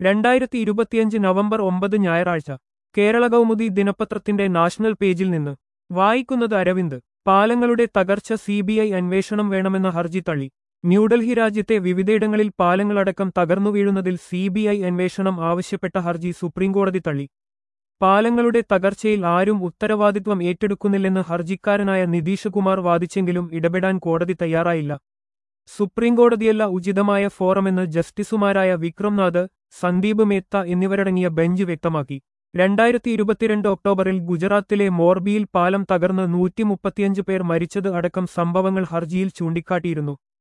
രണ്ടായിരത്തി ഇരുപത്തിയഞ്ച് നവംബർ ഒമ്പത് ഞായറാഴ്ച കേരള കൗമുദി ദിനപത്രത്തിന്റെ നാഷണൽ പേജിൽ നിന്ന് വായിക്കുന്നത് അരവിന്ദ് പാലങ്ങളുടെ തകർച്ച സി ബി ഐ അന്വേഷണം വേണമെന്ന ഹർജി തള്ളി ന്യൂഡൽഹി രാജ്യത്തെ വിവിധയിടങ്ങളിൽ പാലങ്ങളടക്കം തകർന്നു വീഴുന്നതിൽ സി ബി ഐ അന്വേഷണം ആവശ്യപ്പെട്ട ഹർജി സുപ്രീംകോടതി തള്ളി പാലങ്ങളുടെ തകർച്ചയിൽ ആരും ഉത്തരവാദിത്വം ഏറ്റെടുക്കുന്നില്ലെന്ന് ഹർജിക്കാരനായ നിതീഷ് കുമാർ വാദിച്ചെങ്കിലും ഇടപെടാൻ കോടതി തയ്യാറായില്ല സുപ്രീംകോടതിയല്ല ഉചിതമായ ഫോറമെന്ന് ജസ്റ്റിസുമാരായ വിക്രംനാഥ് സന്ദീപ് മേത്ത എന്നിവരടങ്ങിയ ബെഞ്ച് വ്യക്തമാക്കി രണ്ടായിരത്തി ഇരുപത്തിരണ്ട് ഒക്ടോബറിൽ ഗുജറാത്തിലെ മോർബിയിൽ പാലം തകർന്ന് നൂറ്റി മുപ്പത്തിയഞ്ച് പേർ മരിച്ചത് അടക്കം സംഭവങ്ങൾ ഹർജിയിൽ ചൂണ്ടിക്കാട്ടിയിരുന്നു